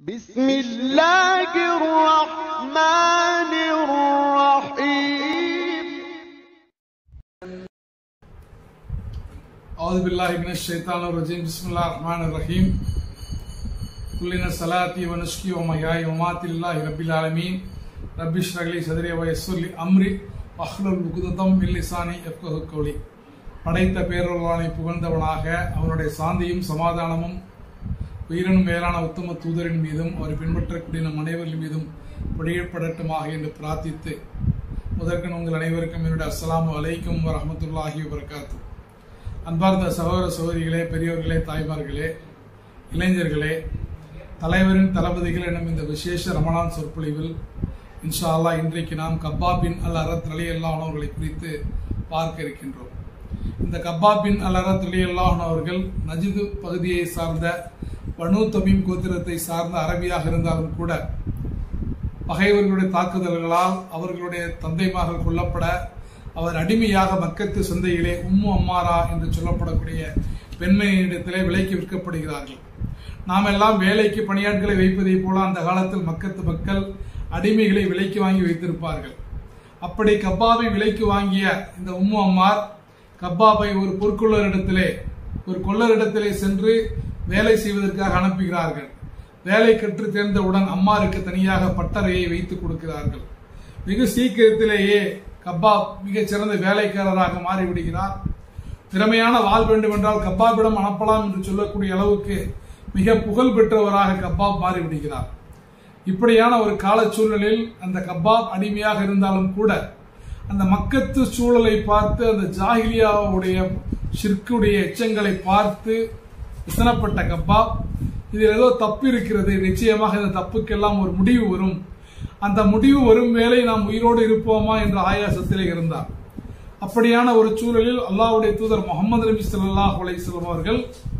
بسم الله الرحمن الرحيم أعوذ بالله من الشيطان الرجيم بسم الله الرحمن الرحيم كلنا صلاتي ونسكي ومحياي وماتي لله رب العالمين رب اشرح لي صدري ويسر لي أمري واحلل عقدة من لساني يفقهوا قولي படைத்த பேரொருளானை புகழ்ந்தவனாக அவனுடைய சாந்தியும் சமாதானமும் உயிரினும் மேலான உத்தம தூதரின் மீதும் அவரை பின்பற்றக்கூடிய நம் அனைவரின் மீதும் வெளியிடப்படட்டுமாக என்று பிரார்த்தித்து முதற்கன் உங்கள் அனைவருக்கும் என்னுடைய அஸ்ஸலாமு அலைக்கும் வரஹமத்துல்லாஹி வபரகாத்து அன்பார்ந்த சகோதர சகோதரிகளே பெரியவர்களே தாய்மார்களே இளைஞர்களே தலைவரின் தளபதிகள் எனும் இந்த விசேஷ ரமணான் சொற்பொழிவில் இன்ஷா அல்லாஹ் இன்றைக்கு நாம் கப்பாபின் அல் அரத் அலி அல்லாஹ் அவர்களை குறித்து பார்க்க இருக்கின்றோம் இந்த கப்பாபின் அல் அரத் அலி அல்லாஹ் அவர்கள் நஜிது பகுதியை சார்ந்த பனு தமீம் கோத்திரத்தை சார்ந்த அரபியாக இருந்தாலும் கூட பகைவர்களுடைய தாக்குதல்களால் அவர்களுடைய தந்தைமார்கள் கொல்லப்பட அவர் அடிமையாக மக்கத்து சந்தையிலே உம்மு அம்மாரா என்று சொல்லப்படக்கூடிய பெண்மணியிடத்திலே விலைக்கு விற்கப்படுகிறார்கள் நாம் எல்லாம் வேலைக்கு பணியாட்களை வைப்பதைப் போல அந்த காலத்தில் மக்கத்து மக்கள் அடிமைகளை விலைக்கு வாங்கி வைத்திருப்பார்கள் அப்படி கப்பாபை விலைக்கு வாங்கிய இந்த உம்மு அம்மார் கப்பாபை ஒரு பொற்கொள்ளரிடத்திலே ஒரு கொள்ளரிடத்திலே சென்று வேலை செய்வதற்காக அனுப்புகிறார்கள் வேலை கற்று தேர்ந்தவுடன் அம்மாருக்கு தனியாக பட்டறையை வைத்துக் கொடுக்கிறார்கள் வெகு சீக்கிரத்திலேயே கப்பாப் மிகச் சிறந்த வேலைக்காரராக மாறிவிடுகிறார் திறமையான வாள் வேண்டும் என்றால் கப்பாபிடம் அனுப்பலாம் என்று சொல்லக்கூடிய அளவுக்கு மிக புகழ் பெற்றவராக கப்பாப் மாறிவிடுகிறார் இப்படியான ஒரு கால சூழலில் அந்த கப்பாப் அடிமையாக இருந்தாலும் கூட அந்த மக்கத்து சூழலை பார்த்து அந்த ஜாகிலியாவுடைய ஷிர்க்குடைய எச்சங்களை பார்த்து விசனப்பட்ட கப்பாப் இதில் ஏதோ தப்பு இருக்கிறது நிச்சயமாக இந்த தப்புக்கெல்லாம் ஒரு முடிவு வரும் அந்த முடிவு வரும் வேளை நாம் உயிரோடு இருப்போமா என்ற ஆயாசத்திலே இருந்தார் அப்படியான ஒரு சூழலில் அல்லாஹ்வுடைய தூதர் முகமது நபி ஸல்லல்லாஹு அலைஹி வஸல்லம் அவர்கள்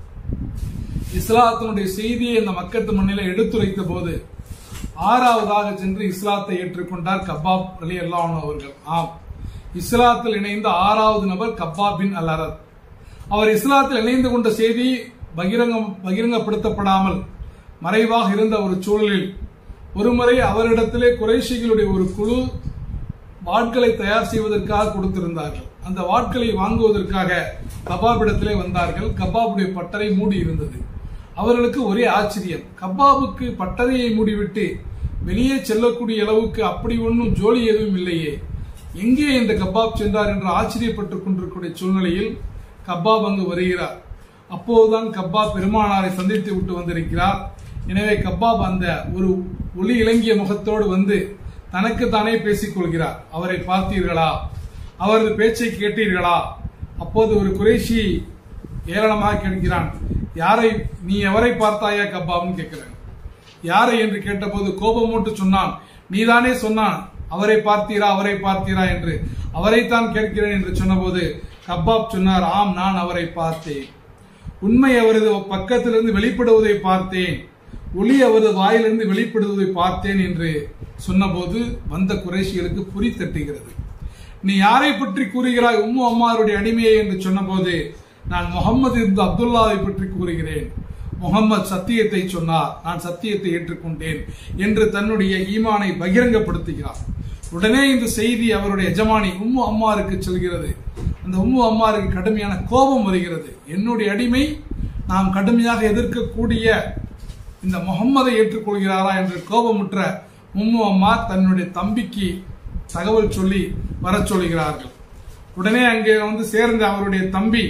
இஸ்லாத்தினுடைய செய்தியை இந்த மக்கத்து மண்ணில எடுத்துரைத்த போது ஆறாவதாக சென்று இஸ்லாத்தை ஏற்றுக்கொண்டார் கப்பாப் அலி அல்லாஹ் அவர்கள் ஆம் இஸ்லாத்தில் இணைந்த ஆறாவது நபர் கப்பாப் பின் அல் அரத் அவர் இஸ்லாத்தில் இணைந்து கொண்ட செய்தி பகிரங்கம் பகிரங்கப்படுத்தப்படாமல் மறைவாக இருந்த ஒரு சூழலில் ஒருமுறை அவரிடத்திலே குறைஷிகளுடைய ஒரு குழு வாட்களை தயார் செய்வதற்காக கொடுத்திருந்தார்கள் அந்த வாட்களை வாங்குவதற்காக கபாபிடத்திலே வந்தார்கள் கபாபுடைய பட்டறை மூடி இருந்தது அவர்களுக்கு ஒரே ஆச்சரியம் கபாபுக்கு பட்டறையை மூடிவிட்டு வெளியே செல்லக்கூடிய அளவுக்கு அப்படி ஒன்றும் ஜோலி எதுவும் இல்லையே எங்கே இந்த கபாப் சென்றார் என்று ஆச்சரியப்பட்டுக் கொண்டிருக்கூடிய சூழ்நிலையில் கபாப் அங்கு வருகிறார் அப்போதுதான் கப்பாப் பெருமானாரை சந்தித்து விட்டு வந்திருக்கிறார் எனவே கப்பாப் அந்த ஒரு ஒளி இலங்கிய முகத்தோடு வந்து தனக்கு தானே பேசிக் கொள்கிறார் அவரை பார்த்தீர்களா அவரது பேச்சை கேட்டீர்களா அப்போது ஒரு குறைஷி ஏளனமாக கேட்கிறான் யாரை நீ எவரை பார்த்தாயா கப்பாப்னு கேட்கிறான் யாரை என்று கேட்டபோது கோபமூட்டு சொன்னான் நீதானே சொன்னான் அவரை பார்த்தீரா அவரை பார்த்தீரா என்று அவரைத்தான் கேட்கிறேன் என்று சொன்னபோது கப்பாப் சொன்னார் ஆம் நான் அவரை பார்த்தேன் உண்மை அவரது பக்கத்திலிருந்து வெளிப்படுவதை பார்த்தேன் ஒளி அவரது வாயிலிருந்து வெளிப்படுவதை பார்த்தேன் என்று சொன்னபோது வந்த குறைஷிகளுக்கு புரி தட்டுகிறது நீ யாரை பற்றி கூறுகிறாய் உம்மு அம்மாருடைய அடிமையை என்று சொன்னபோது நான் முகமது இருந்து அப்துல்லாவை பற்றி கூறுகிறேன் முகமது சத்தியத்தை சொன்னார் நான் சத்தியத்தை ஏற்றுக்கொண்டேன் என்று தன்னுடைய ஈமானை பகிரங்கப்படுத்துகிறார் உடனே இந்த செய்தி அவருடைய எஜமானி உம்மு அம்மாருக்கு செல்கிறது அந்த உம்மு அம்மாருக்கு கடுமையான கோபம் வருகிறது என்னுடைய அடிமை நாம் கடுமையாக எதிர்க்கக்கூடிய இந்த முகம்மதை ஏற்றுக்கொள்கிறாரா என்று கோபமுற்ற உம்மு அம்மா தன்னுடைய தம்பிக்கு தகவல் சொல்லி வர சொல்கிறார்கள் உடனே அங்கே வந்து சேர்ந்த அவருடைய தம்பி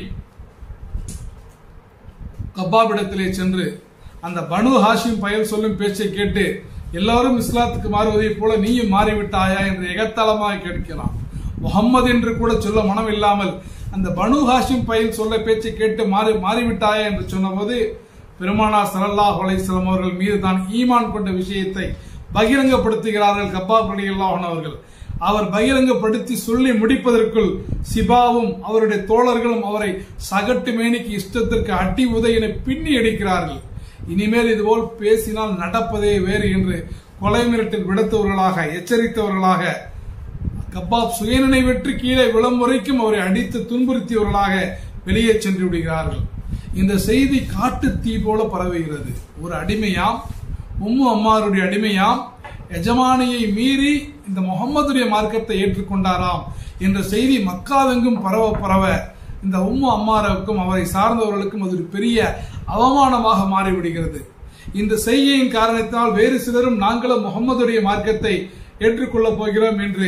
கப்பாபிடத்திலே சென்று அந்த பனு ஹாஷிம் பயல் சொல்லும் பேச்சை கேட்டு எல்லாரும் இஸ்லாத்துக்கு மாறுவதைப் போல நீயும் மாறிவிட்டாயா என்று எகத்தளமாக கேட்கிறான் முகம்மது என்று கூட சொல்ல மனம் இல்லாமல் அந்த பனு ஹாஷிம் பயல் சொல்ல பேச்சை கேட்டு மாறி மாறிவிட்டாயா என்று சொன்னபோது பெருமானா சலல்லாஹ் அலைஹிஸ்ஸலாம் அவர்கள் மீது தான் ஈமான் கொண்ட விஷயத்தை பகிரங்கப்படுத்துகிறார்கள் கப்பாப் அலியல்லாஹன் அவர்கள் அவர் பகிரங்கப்படுத்தி சொல்லி முடிப்பதற்குள் சிபாவும் அவருடைய தோழர்களும் அவரை சகட்டு மேனிக்கு இஷ்டத்திற்கு அட்டி உதையினை பின்னி அடிக்கிறார்கள் இனிமேல் இதுபோல் பேசினால் நடப்பதே வேறு என்று கொலை மிரட்டில் விடுத்தவர்களாக எச்சரித்தவர்களாக கப்பாப் சுயநினைவற்று கீழே விளம் வரைக்கும் அவரை அடித்து துன்புறுத்தியவர்களாக வெளியே சென்று விடுகிறார்கள் இந்த செய்தி காட்டு தீ போல பரவுகிறது ஒரு அடிமையாம் உம்மு அம்மாருடைய அடிமையாம் எஜமானியை மீறி இந்த முகம்மதுடைய மார்க்கத்தை ஏற்றுக்கொண்டாராம் என்ற செய்தி மக்காவெங்கும் பரவ பரவ இந்த உம்மு அம்மாருக்கும் அவரை சார்ந்தவர்களுக்கும் அது ஒரு பெரிய அவமானமாக மாறிவிடுகிறது இந்த செய்கையின் காரணத்தினால் வேறு சிலரும் நாங்களும் முகம்மதுடைய மார்க்கத்தை ஏற்றுக்கொள்ளப் போகிறோம் என்று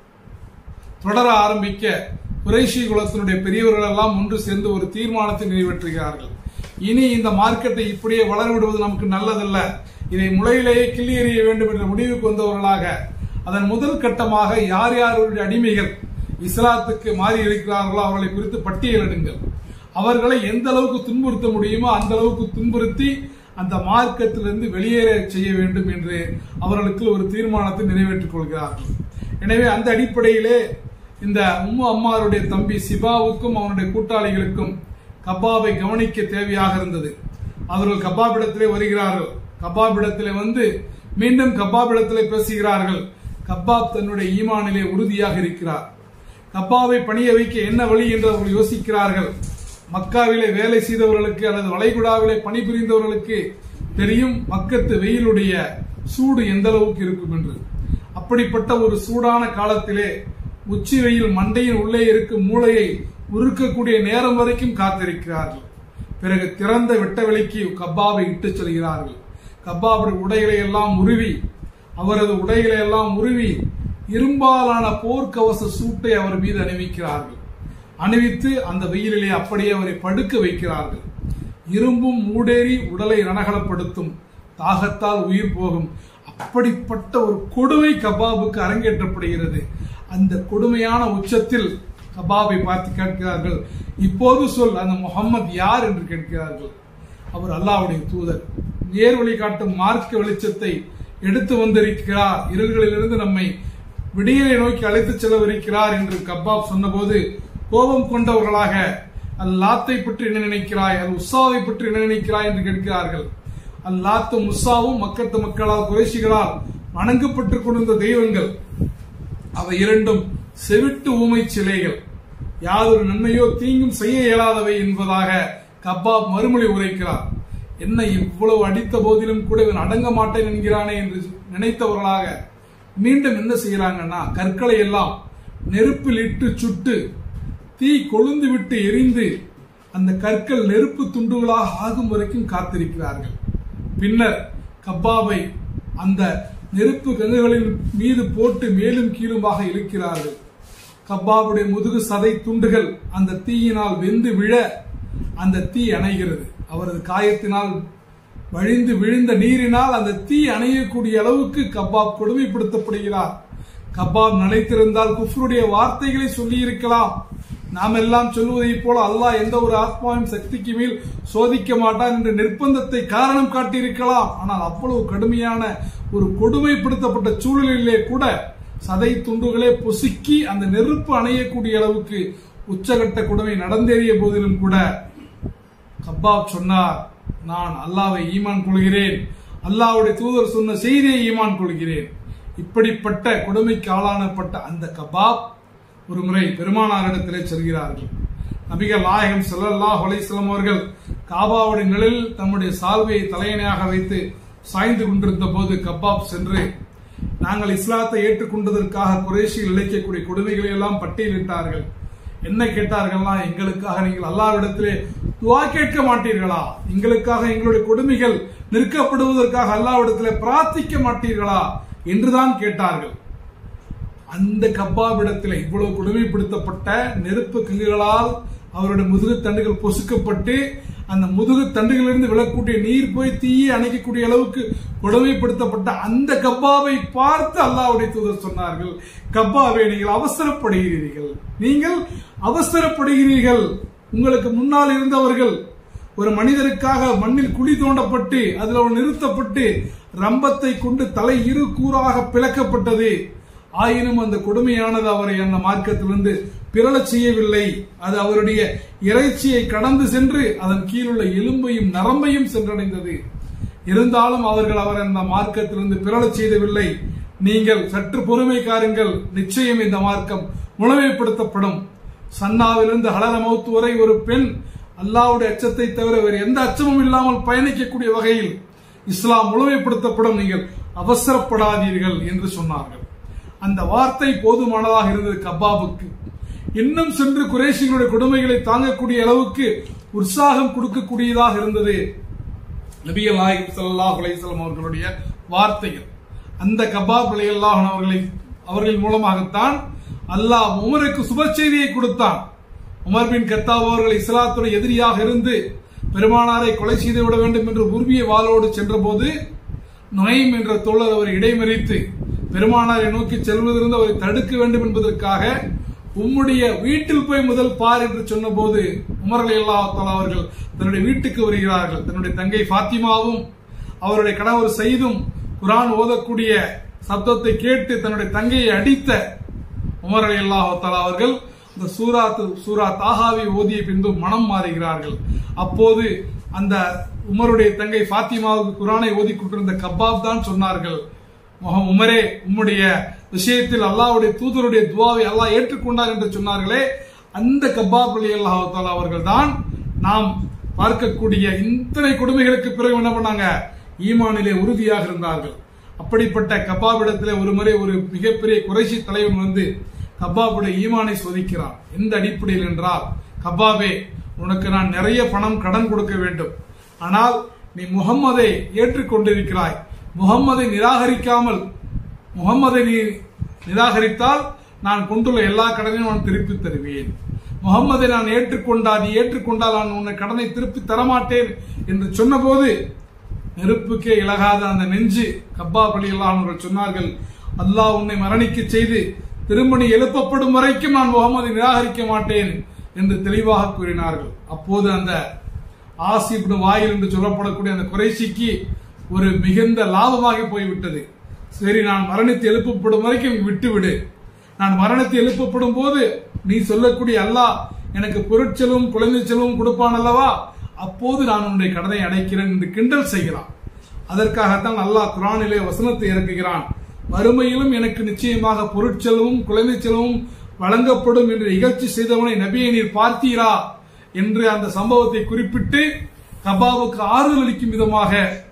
தொடர ஆரம்பிக்க குறைஷி குலத்தினுடைய பெரியவர்கள் எல்லாம் ஒன்று சேர்ந்து ஒரு தீர்மானத்தை நிறைவேற்றுகிறார்கள் இனி இந்த மார்க்கெட்டை இப்படியே வளர விடுவது நமக்கு நல்லதல்ல இதை முளையிலேயே கிள்ளி எறிய வேண்டும் என்ற முடிவுக்கு வந்தவர்களாக அதன் முதல் கட்டமாக யார் யாருடைய அடிமைகள் இஸ்லாத்துக்கு மாறி இருக்கிறார்களோ அவர்களை குறித்து பட்டியலிடுங்கள் அவர்களை எந்த அளவுக்கு துன்புறுத்த முடியுமோ அந்த அளவுக்கு துன்புறுத்தி அந்த மார்க்கத்திலிருந்து வெளியேற செய்ய வேண்டும் என்று அவர்களுக்கு ஒரு தீர்மானத்தை நிறைவேற்றிக் கொள்கிறார்கள் எனவே அந்த அடிப்படையிலே இந்த உம்மு அம்மாருடைய தம்பி சிபாவுக்கும் அவனுடைய கூட்டாளிகளுக்கும் கபாபை கவனிக்க தேவையாக இருந்தது அவர்கள் கபாபிடத்திலே வருகிறார்கள் கபாபிடத்திலே வந்து மீண்டும் கபாபிடத்திலே பேசுகிறார்கள் கபாப் தன்னுடைய ஈமானிலே உறுதியாக இருக்கிறார் கப்பாவை பணிய வைக்க என்ன வழி என்று அவர்கள் யோசிக்கிறார்கள் மக்காவிலே வேலை செய்தவர்களுக்கு அல்லது வளைகுடாவிலே பணிபுரிந்தவர்களுக்கு தெரியும் மக்கத்து வெயிலுடைய சூடு எந்த அளவுக்கு இருக்கும் என்று அப்படிப்பட்ட ஒரு சூடான காலத்திலே உச்சி வெயில் மண்டையின் உள்ளே இருக்கும் மூளையை உருக்கக்கூடிய நேரம் வரைக்கும் காத்திருக்கிறார்கள் பிறகு திறந்த வெட்டவெளிக்கு கப்பாவை இட்டுச் செல்கிறார்கள் கப்பாவுடைய உடைகளை எல்லாம் உருவி அவரது உடைகளை எல்லாம் உருவி இரும்பாலான போர்க்கவச சூட்டை அவர் மீது அணிவிக்கிறார்கள் அணிவித்து அந்த வெயிலிலே அப்படியே அவரை படுக்க வைக்கிறார்கள் இரும்பும் மூடேறி உடலை ரணகலப்படுத்தும் தாகத்தால் உயிர் போகும் அப்படிப்பட்ட ஒரு கொடுமை கபாபுக்கு அரங்கேற்றப்படுகிறது அந்த கொடுமையான உச்சத்தில் கபாபை பார்த்து கேட்கிறார்கள் இப்போது சொல் அந்த முகம்மது யார் என்று கேட்கிறார்கள் அவர் அல்லாஹ்வுடைய தூதர் நேர் வழி காட்டும் மார்க்க வெளிச்சத்தை எடுத்து வந்திருக்கிறார் இருள்களிலிருந்து நம்மை விடியலை நோக்கி அழைத்துச் செல்லவிருக்கிறார் என்று கப்பாப் சொன்னபோது கோபம் கொண்டவர்களாக அல் லாத்தை பற்றி என்ன நினைக்கிறாய் அல் உஸ்ஸாவை பற்றி என்ன நினைக்கிறாய் என்று கேட்கிறார்கள் அல் லாத்தும் உஸ்ஸாவும் மக்கத்து மக்களால் குறைசிகளால் வணங்கப்பட்டுக் கொண்டிருந்த தெய்வங்கள் அவை இரண்டும் செவிட்டு ஊமை சிலைகள் யாதொரு நன்மையோ தீங்கும் செய்ய இயலாதவை என்பதாக கப்பாப் மறுமொழி உரைக்கிறார் என்ன இவ்வளவு அடித்த போதிலும் கூட இவன் அடங்க மாட்டேன் என்கிறானே என்று நினைத்தவர்களாக மீண்டும் என்ன செய்யறாங்கன்னா கற்களை எல்லாம் நெருப்பில் இட்டு சுட்டு தீ கொழுந்து விட்டு எரிந்து அந்த கற்கள் நெருப்பு துண்டுகளாக ஆகும் வரைக்கும் காத்திருக்கிறார்கள் பின்னர் கப்பாவை அந்த நெருப்பு கங்குகளின் மீது போட்டு மேலும் கீழுமாக இழுக்கிறார்கள் கப்பாவுடைய முதுகு சதை துண்டுகள் அந்த தீயினால் வெந்து விழ அந்த தீ அணைகிறது அவரது காயத்தினால் வழிந்து விழுந்த நீரினால் அந்த தீ அணையக்கூடிய அளவுக்கு கப்பாப் கொடுமைப்படுத்தப்படுகிறார் கப்பாப் நினைத்திருந்தால் குஃப்ருடைய வார்த்தைகளை சொல்லி இருக்கலாம் நாம் எல்லாம் சொல்வதைப் போல அல்லாஹ் எந்த ஒரு ஆத்மாவின் சக்திக்கு மேல் சோதிக்க மாட்டான் என்ற நிர்பந்தத்தை காரணம் காட்டியிருக்கலாம் ஆனால் அவ்வளவு கடுமையான ஒரு கொடுமைப்படுத்தப்பட்ட சூழலிலே கூட சதை துண்டுகளே பொசுக்கி அந்த நெருப்பு அணையக்கூடிய அளவுக்கு உச்சகட்ட கொடுமை நடந்தேறிய போதிலும் கூட கப்பாப் சொன்னார் நான் அல்லாவை ஈமான் கொள்கிறேன் அல்லாவுடைய தூதர் சொன்ன செய்தியை ஈமான் கொள்கிறேன் இப்படிப்பட்ட கொடுமைக்கு ஆளானப்பட்ட அந்த கபாப் ஒரு முறை பெருமானாரிடத்திலே செல்கிறார்கள் நபிகள் நாயகம் ஸல்லல்லாஹு அலைஹி வஸல்லம் அவர்கள் காபாவுடைய நிழலில் தம்முடைய சால்வையை தலையணையாக வைத்து சாய்ந்து கொண்டிருந்த போது கப்பாப் சென்று நாங்கள் இஸ்லாத்தை ஏற்றுக்கொண்டதற்காக குறைஷியில் இழைக்கக்கூடிய கொடுமைகளை எல்லாம் பட்டியலிட்டார்கள் என்ன கேட்டார்கள்னா எங்களுக்காக நீங்கள் அல்லாவிடத்திலே துவா கேட்க மாட்டீர்களா எங்களுக்காக எங்களுடைய கொடுமைகள் நிற்கப்படுவதற்காக அல்லாவிடத்திலே பிரார்த்திக்க மாட்டீர்களா என்றுதான் கேட்டார்கள் அந்த கப்பாவிடத்தில் இவ்வளவு கொடுமைப்படுத்தப்பட்ட நெருப்பு கங்குகளால் அவருடைய முதுகு தண்டுகள் பொசுக்கப்பட்டு அந்த முதுகு தண்டுகளிலிருந்து விழக்கூடிய நீர் போய் தீயை அணைக்கக்கூடிய அளவுக்கு கொடுமைப்படுத்தப்பட்ட அந்த கப்பாவை பார்த்து அல்லாவுடைய தூதர் சொன்னார்கள் கப்பாவை நீங்கள் அவசரப்படுகிறீர்கள் நீங்கள் அவசரப்படுகிறீர்கள் உங்களுக்கு முன்னால் இருந்தவர்கள் ஒரு மனிதருக்காக மண்ணில் குழி தோண்டப்பட்டு அதில் அவர் நிறுத்தப்பட்டு ரம்பத்தை கொண்டு தலை இரு கூறாக பிளக்கப்பட்டது ஆயினும் அந்த கொடுமையானது அவரை அந்த மார்க்கத்திலிருந்து பிறழச் செய்யவில்லை அது அவருடைய இறைச்சியை கடந்து சென்று அதன் கீழுள்ள எலும்பையும் நரம்பையும் சென்றடைந்தது இருந்தாலும் அவர்கள் அவர் அந்த மார்க்கத்திலிருந்து பிறழச் செய்தவில்லை நீங்கள் சற்று பொறுமை காருங்கள் நிச்சயம் இந்த மார்க்கம் முழுமைப்படுத்தப்படும் சன்னாவிலிருந்து ஹலர மௌத்து வரை ஒரு பெண் அல்லாவுடைய அச்சத்தை தவிர வேறு எந்த அச்சமும் இல்லாமல் பயணிக்கக்கூடிய வகையில் இஸ்லாம் முழுமைப்படுத்தப்படும் நீங்கள் அவசரப்படாதீர்கள் என்று சொன்னார்கள் அந்த வார்த்தை போதுமானதாக இருந்தது கப்பாபுக்கு இன்னும் சென்று குறைஷிகளுடைய கொடுமைகளை தாங்கக்கூடிய அளவுக்கு உற்சாகம் கொடுக்கக்கூடியதாக இருந்தது நபிகள் நாயகம் ஸல்லல்லாஹு அலைஹி வஸல்லம் அவர்களுடைய வார்த்தைகள் அந்த கபாப் அலைஹில்லாஹ் அவர்களை அவர்கள் மூலமாகத்தான் அல்லாஹ் உமருக்கு சுப செய்தியை கொடுத்தான் உமர் பின் கத்தாப் அவர்கள் இஸ்லாத்துடைய எதிரியாக இருந்து பெருமானாரை கொலை செய்து விட வேண்டும் என்று உருவிய வாளோடு சென்றபோது நுழைம் என்ற தோழர் அவரை இடைமறித்து பெருமானாரை நோக்கி செல்வதிலிருந்து அவரை தடுக்க வேண்டும் என்பதற்காக உம்முடைய வீட்டில் போய் முதல் பார் என்று சொன்னபோது உமர் அல்லாஹால அவர்கள் தன்னுடைய வீட்டுக்கு வருகிறார்கள் தன்னுடைய தங்கை ஃபாத்திமாவும் அவருடைய கணவர் சயீதும் குரான் ஓதக்கூடிய சப்தத்தை கேட்டு தன்னுடைய தங்கையை அடித்த உமர் அலி அல்லாஹால அவர்கள் இந்த சூரா சூரா தாகாவை ஓதிய பின்பு மனம் மாறுகிறார்கள் அப்போது அந்த உமருடைய தங்கை ஃபாத்திமாவுக்கு குரானை ஓதி கொண்டிருந்த கப்பாப் தான் சொன்னார்கள் முகம் உமரே உம்முடைய விஷயத்தில் அல்லாஹ்வுடைய தூதருடைய துவாவை அல்லாஹ் ஏற்றுக்கொண்டார் என்று சொன்னார்களே அந்த கப்பாப் அலி அல்லாஹால அவர்கள் தான் நாம் பார்க்கக்கூடிய இத்தனை கொடுமைகளுக்கு பிறகு என்ன பண்ணாங்க ஈமானிலே உறுதியாக இருந்தார்கள் அப்படிப்பட்ட கபாபிடத்திலே ஒரு முறை ஒரு மிகப்பெரிய குறைசி தலைவன் வந்து கபாபுடைய ஈமானை சோதிக்கிறான் எந்த அடிப்படையில் என்றால் கபாபே உனக்கு நான் நிறைய பணம் கடன் கொடுக்க வேண்டும் ஆனால் நீ முகம்மதை ஏற்றுக்கொண்டிருக்கிறாய் முகம்மதை நிராகரிக்காமல் முகம்மதை நீ நிராகரித்தால் நான் கொண்டுள்ள எல்லா கடனையும் நான் திருப்பி தருவேன் முகம்மதை நான் ஏற்றுக்கொண்டா நீ ஏற்றுக்கொண்டால் நான் உன்னை கடனை திருப்பி தரமாட்டேன் என்று சொன்னபோது நெருப்புக்கே இழகாத அந்த நெஞ்சு கப்பா பலியெல்லாம் அவர்கள் சொன்னார்கள் அல்லாஹ் உன்னை மரணிக்க செய்து திருமணி எழுப்பப்படும் வரைக்கும் நான் முகமதை நிராகரிக்க மாட்டேன் என்று தெளிவாக கூறினார்கள் அப்போது அந்த ஆசிப் வாயில் என்று சொல்லப்படக்கூடிய அந்த குறைசிக்கு ஒரு மிகுந்த லாபமாகி போய்விட்டது சரி நான் மரணித்து எழுப்பப்படும் வரைக்கும் விட்டுவிடு நான் மரணத்தை எழுப்பப்படும் போது நீ சொல்லக்கூடிய அல்லாஹ் எனக்கு பொருட்செலவும் குழந்தை செலவும் கொடுப்பான் அல்லவா அப்போது நான் உன்னுடைய கடனை அடைக்கிறேன் என்று கிண்டல் செய்கிறான் அதற்காகத்தான் அல்லாஹ் குரானிலே வசனத்தை இறக்குகிறான் வறுமையிலும் எனக்கு நிச்சயமாக பொருட்செலவும் குழந்தை செலவும் வழங்கப்படும் என்று நிகழ்ச்சி செய்தவனை நபியை நீர் பார்த்தீரா என்று அந்த சம்பவத்தை குறிப்பிட்டு கபாவுக்கு ஆறுதல் அளிக்கும் விதமாக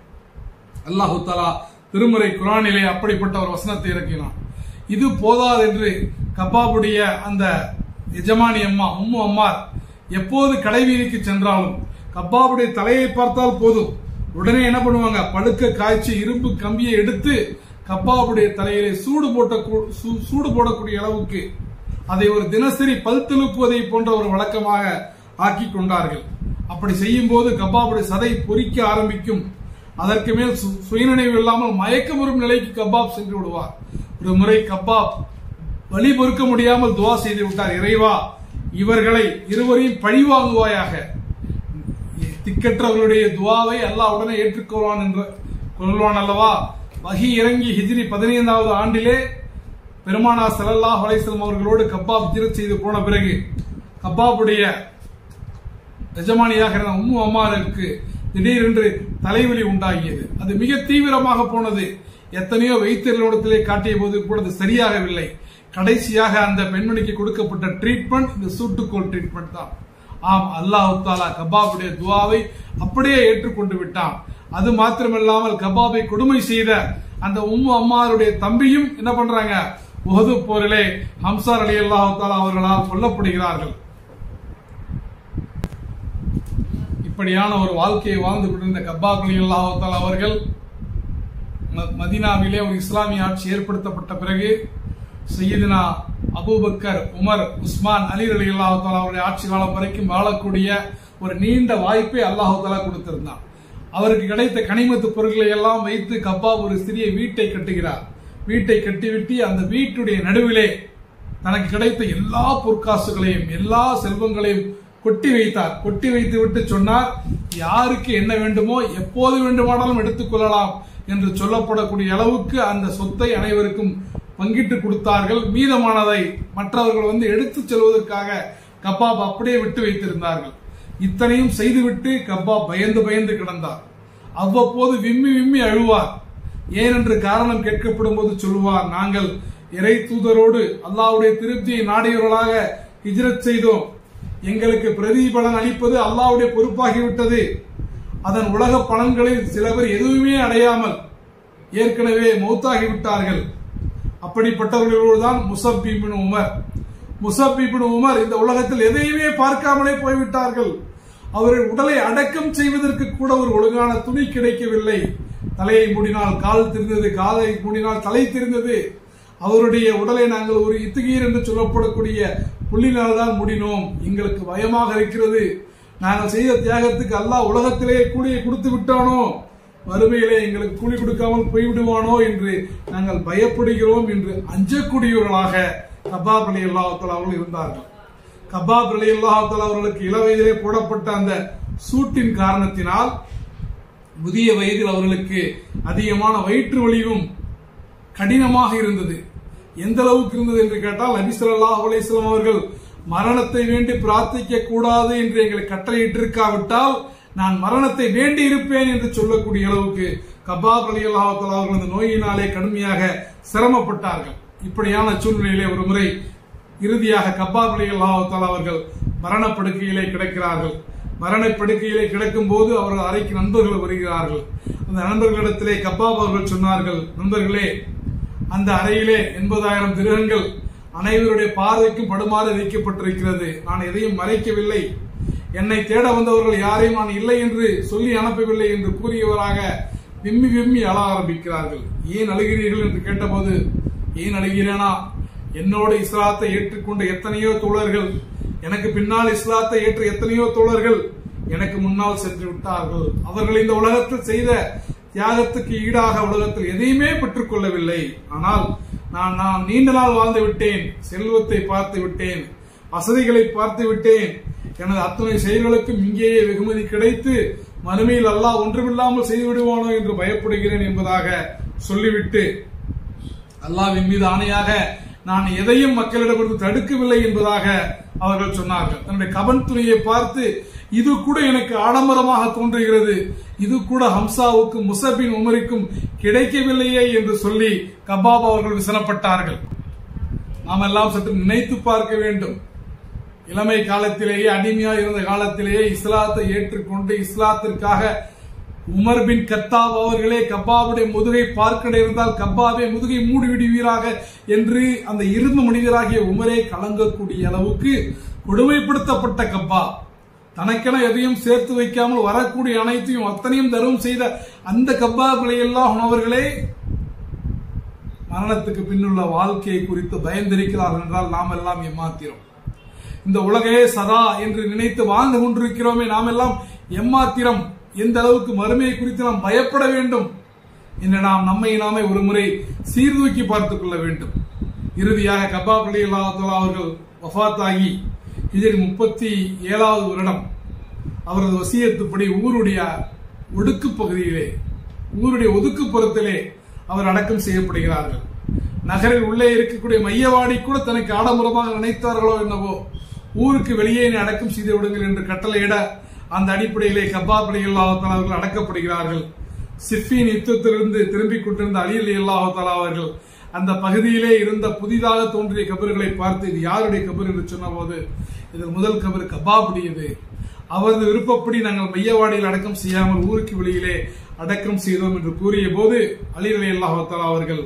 அல்லாஹு தலா திருமுறை குரானிலே அப்படிப்பட்ட ஒரு வசனத்தை இறக்கினான் இது போதாது என்று கபாபுடைய அந்த எஜமானி அம்மா உம்மு அம்மார் எப்போது கடைவீதிக்கு சென்றாலும் கப்பாவுடைய தலையை பார்த்தால் போதும் உடனே என்ன பண்ணுவாங்க பழுக்க காய்ச்சி இரும்பு கம்பியை எடுத்து கப்பாவுடைய தலையிலே சூடு போட்ட கூ- சூ- சூடு போடக்கூடிய அளவுக்கு அதை ஒரு தினசரி பல் துலுக்குவதை போன்ற ஒரு வழக்கமாக ஆக்கி கொண்டார்கள் அப்படி செய்யும் போது கப்பாவுடைய சதை பொறிக்க ஆரம்பிக்கும் அதற்கு மேல் சு- சுயநினைவு இல்லாமல் மயக்கம் வரும் நிலைக்கு கப்பாப் சென்று விடுவார் ஒரு முறை கப்பாப் வழி பொறுக்க முடியாமல் துவா செய்து விட்டார் இறைவா இவர்களை இருவரையும் பழிவாங்குவாயாக திக்கற்றவர்களுடைய துவாவை அல்லாஹ் உடனே ஏற்றுக்கொள்வான் என்று கொள்வான் அல்லவா வகி இறங்கி ஹிஜ்ரி பதினைந்தாவது ஆண்டிலே பெருமானா ஸல்லல்லாஹு அலைஹி வஸல்லம் அவர்களோடு கப்பாப் ஹிஜ்ரத் செய்து போன பிறகு கப்பாபுடைய எஜமானியாக இருந்த உம்மு அம்மாருக்கு திடீரென்று தலைவலி உண்டாகியது அது மிக தீவிரமாக போனது எத்தனையோ வைத்தியர்களிடத்திலே காட்டிய போது கூட அது சரியாகவில்லை கடைசியாக அந்த பெண்மணிக்கு கொடுக்கப்பட்ட ட்ரீட்மெண்ட் இந்த சூட்டுக்கோள் ட்ரீட்மெண்ட் தான் ஆம் அல்லாஹ் தாலா கபாபுடைய துவாவை அப்படியே ஏற்றுக்கொண்டு விட்டான் அது மாத்திரமில்லாமல் கபாபை கொடுமை செய்த அந்த உம்மு அம்மாருடைய தம்பியும் என்ன பண்றாங்க உஹது போரிலே ஹம்சார் அலி அல்லாஹ் தாலா அவர்களால் கொல்லப்படுகிறார்கள் இப்படியான ஒரு வாழ்க்கையை வாழ்ந்து கொண்டிருந்த கப்பாப் அலி அல்லாஹால அவர்கள் ம- மதீனாவிலே ஒரு இஸ்லாமிய ஆட்சி ஏற்படுத்தப்பட்ட பிறகு சையீதுனா Abu Bakr Umar Usman Ali Ali அல்லாஹால அவருடைய ஆட்சி காலம் வரைக்கும் வாழக்கூடிய ஒரு நீண்ட வாய்ப்பை அல்லாஹு தாலா கொடுத்திருந்தான் அவருக்கு கிடைத்த கனிமத்து பொருட்களை எல்லாம் வைத்து கப்பாப் ஒரு சிறிய வீட்டை கட்டுகிறார் வீட்டை கட்டிவிட்டு அந்த வீட்டுடைய நடுவிலே தனக்கு கிடைத்த எல்லா பொற்காசுகளையும் எல்லா செல்வங்களையும் கொட்டி வைத்தார் கொட்டி வைத்து விட்டு சொன்னார் யாருக்கு என்ன வேண்டுமோ எப்போது வேண்டுமானாலும் எடுத்துக்கொள்ளலாம் என்று சொல்லப்படக்கூடிய அளவுக்கு அந்த சொத்தை அனைவருக்கும் பங்கிட்டு கொடுத்தார்கள் மீதமானதை மற்றவர்கள் வந்து எடுத்துச் செல்வதற்காக கப்பாப் அப்படியே விட்டு வைத்திருந்தார்கள் இத்தனையும் செய்துவிட்டு கப்பாப் பயந்து பயந்து கிடந்தார் அவ்வப்போது விம்மி விம்மி அழுவார் ஏனென்று காரணம் கேட்கப்படும் போது சொல்லுவார் நாங்கள் இறை தூதரோடு அல்லாஹ்வுடைய திருப்தியை நாடியவர்களாக ஹிஜ்ரத் செய்தோம் எங்களுக்கு பிரதிபலன் அளிப்பது அல்லாஹ்வுடைய பொறுப்பாகிவிட்டது அதன் உலக பலன்களில் சில பேர் எதுவுமே அடையாமல் ஏற்கனவே மௌத்தாகி விட்டார்கள் அப்படிப்பட்டவர்களோடு தான் முசப்பிபின் உமர் முசப்பிபின் உமர் இந்த உலகத்தில் எதையுமே பார்க்காமலே போய்விட்டார்கள் அவர்கள் உடலை அடக்கம் செய்வதற்கு கூட ஒரு ஒழுங்கான துணி கிடைக்கவில்லை தலையை மூடினால் கால் தெரிந்தது காதை மூடினால் தலை தெரிந்தது அவருடைய உடலை நாங்கள் ஒரு இத்துகீர் என்று சொல்லப்படக்கூடிய புள்ளினால் தான் மூடினோம் எங்களுக்கு பயமாக இருக்கிறது நாங்கள் செய்த தியாகத்துக்கு அல்லாஹ் உலகத்திலே கூலியை கொடுத்து விட்டானோ மறுமையிலே எங்களுக்கு கூலி கொடுக்காமல் போய்விடுவானோ என்று நாங்கள் பயப்படுகிறோம் என்று அஞ்சக்கூடியவர்களாக கபாப் அலி அல்லாஹால அவர்கள் இருந்தார்கள் கபாப் அலி அல்லாஹால அவர்களுக்கு இளவயதிலே போடப்பட்ட அந்த சூட்டின் காரணத்தினால் முதிய வயதில் அவர்களுக்கு அதிகமான வயிற்று வலியும் கடினமாக இருந்தது எந்த அளவுக்கு இருந்தது என்று கேட்டால் நபி ஸல்லல்லாஹு அலைஹி வஸல்லம் அவர்கள் மரணத்தை வேண்டி பிரார்த்திக்க கூடாது என்று எங்களை கட்டளையிட்டிருக்காவிட்டால் நான் மரணத்தை வேண்டி இருப்பேன் என்று சொல்லக்கூடிய அளவுக்கு கபாப் அலி அல்லாஹால அவர்கள் அந்த நோயினாலே கடுமையாக சிரமப்பட்டார்கள் இப்படியான சூழ்நிலையிலே ஒரு முறை இறுதியாக கபாப் அலி அல்லாஹால அவர்கள் மரணப்படுக்கையிலே கிடக்கிறார்கள் மரணப்படுக்கையிலே கிடக்கும் போது அவர்கள் அறைக்கு நண்பர்கள் வருகிறார்கள் அந்த நண்பர்களிடத்திலே கப்பாப் அவர்கள் சொன்னார்கள் நண்பர்களே அந்த அறையிலே எண்பதாயிரம் திருகங்கள் அனைவருடைய பார்வைக்கும் படுமாறு வைக்கப்பட்டிருக்கிறது நான் எதையும் மறைக்கவில்லை என்னை தேட வந்தவர்கள் யாரையும் நான் இல்லை என்று சொல்லி அனுப்பவில்லை என்று கூறியவராக விம்மி விம்மி அழ ஆரம்பிக்கிறார்கள் ஏன் அழுகிறீர்கள் என்று கேட்டபோது ஏன் அழுகிறேனா என்னோட இஸ்லாத்தை ஏற்றுக்கொண்ட எத்தனையோ தோழர்கள் எனக்கு பின்னால் இஸ்லாத்தை ஏற்ற எத்தனையோ தோழர்கள் எனக்கு முன்னால் சென்று விட்டார்கள் அவர்கள் இந்த உலகத்தில் செய்த தியாகத்துக்கு ஈடாக உலகத்தில் எதையுமே பெற்றுக் கொள்ளவில்லை ஆனால் நான் நான் நீண்ட நாள் வாழ்ந்து விட்டேன் செல்வத்தை பார்த்து விட்டேன் வசதிகளை பார்த்து விட்டேன் எனது அத்தனை செயல்களுக்கும் இங்கேயே வெகுமதி கிடைத்து மறுமையில் அல்லாஹ் ஒன்றுமில்லாமல் செய்து விடுவானோ என்று பயப்படுகிறேன் என்பதாக சொல்லிவிட்டு அல்லாவின் மீது ஆணையாக நான் எதையும் மக்களிடமிருந்து தடுக்கவில்லை என்பதாக அவர்கள் சொன்னார்கள் தன்னுடைய கபன் துணியை பார்த்து இது கூட எனக்கு ஆடம்பரமாக தோன்றுகிறது இது கூட ஹம்சாவுக்கும் முசபின் உமரிக்கும் கிடைக்கவில்லையே என்று சொல்லி கபாப் அவர்கள் விசனப்பட்டார்கள் நாம் எல்லாம் சற்று நினைத்து பார்க்க வேண்டும் இளமை காலத்திலேயே அடிமையா இருந்த காலத்திலேயே இஸ்லாத்தை ஏற்றுக்கொண்டு இஸ்லாத்திற்காக உமர் பின் கத்தாப் அவர்களே கப்பாவுடைய முதுகை பார்க்க இருந்தால் கப்பாவை முதுகை மூடி விடுவீராக என்று அந்த இருந்த மனிதராகிய உமரே கலங்கக்கூடிய அளவுக்கு கொடுமைப்படுத்தப்பட்ட கப்பா தனக்கென எதையும் சேர்த்து வைக்காமல் வரக்கூடிய அனைத்தையும் அத்தனையும் தரும் செய்த அந்த கப்பாக்களை எல்லாம் அவர்களே மரணத்துக்கு பின்னுள்ள வாழ்க்கையை குறித்து பயந்திருக்கிறார்கள் என்றால் நாம் எல்லாம் ஏமாத்திரோம் இந்த உலகையே சதா என்று நினைத்து வாழ்ந்து கொண்டிருக்கிறோமே நாம் எல்லாம் எம்மாத்திரம் எந்த அளவுக்கு மறுமையை குறித்து நாம் பயப்பட வேண்டும் என்று நாம் நம்மை நாமே ஒரு முறை சீர்தூக்கி பார்த்துக் கொள்ள வேண்டும் இறுதியாக கபாப் அலி அல்லாஹலா அவர்கள் வஃத்தாகி ஹிஜரி முப்பத்தி ஏழாவது வருடம் அவரது வசியத்துப்படி ஊருடைய ஒடுக்கு பகுதியிலே ஊருடைய ஒதுக்குப்புறத்திலே அவர் அடக்கம் செய்யப்படுகிறார்கள் நகரில் உள்ளே இருக்கக்கூடிய மையவாடி கூட தனக்கு ஆடம்பரமாக நினைத்தார்களோ என்னவோ ஊருக்கு வெளியே என்னை அடக்கம் செய்து விடுங்கள் என்று கட்டளையிட அந்த அடிப்படையிலே கப்பாப் அலி அல்லாஹால அவர்கள் அடக்கப்படுகிறார்கள் சிஃபின் யுத்தத்திலிருந்து திரும்பிக் கொண்டிருந்த அலி அலி அல்லாஹால அவர்கள் அந்த பகுதியிலே இருந்த புதிதாக தோன்றிய கபர்களை பார்த்து இது யாருடைய கபர் என்று சொன்னபோது இதில் முதல் கபர் கபாபுடையது அவரது விருப்பப்படி நாங்கள் மையவாடியில் அடக்கம் செய்யாமல் ஊருக்கு வெளியிலே அடக்கம் செய்தோம் என்று கூறிய போது அலி அலி அல்லாஹால அவர்கள்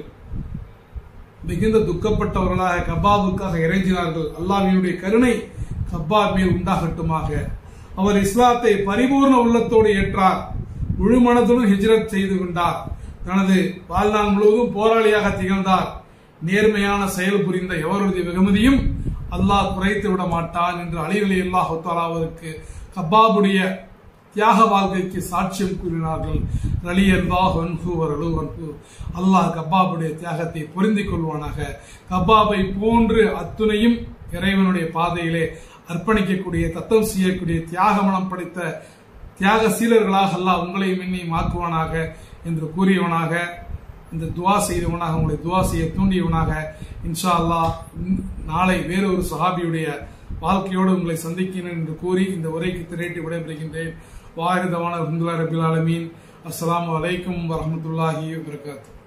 மிகுந்த துக்கப்பட்டவர்களாக கபாபுக்காக இறைஞ்சினார்கள் அல்லாஹ்வினுடைய கருணை கப்பாப் மேல் உண்டாகட்டுமாக அவர் இஸ்லாத்தை பரிபூர்ண உள்ளத்தோடு ஏற்றார் முழு மனதுடன் ஹிஜ்ரத் செய்து கொண்டார் தனது வாழ்நாள் முழுவதும் போராளியாக திகழ்ந்தார் நேர்மையான செயல் புரிந்த எவருடைய வெகுமதியும் அல்லாஹ் குறைத்து விட மாட்டான் என்று அலிவலி அல்லாஹு தாலாவிற்கு கப்பாபுடைய தியாக வாழ்க்கைக்கு சாட்சியம் கூறினார்கள் ரலியல்லாஹ் அன்ஹு வரலு அன்ஹு அல்லாஹ் கப்பாபுடைய தியாகத்தை பொருந்திக் கொள்வானாக கப்பாபை போன்று அத்துணையும் இறைவனுடைய பாதையிலே அர்ப்பணிக்கக்கூடிய தத்தம் செய்யக்கூடிய தியாக மனம் படைத்த தியாக சீலர்களாக அல்லாஹ் உங்களையும் என்னையும் ஆக்குவானாக என்று கூறியவனாக இந்த துவா செய்தவனாக உங்களை துவா செய்ய தூண்டியவனாக இன்ஷா அல்லாஹ் நாளை வேறொரு சஹாபியுடைய வாழ்க்கையோடு உங்களை சந்திக்கிறேன் என்று கூறி இந்த உரைக்கு திரட்டி விடைபெறுகின்றேன் வாரிதமான அஹமதுல்லா ரபில் ஆலமீன் அஸ்ஸலாமு அலைக்கும் வரஹமத்துல்லாஹி வபரகாத்து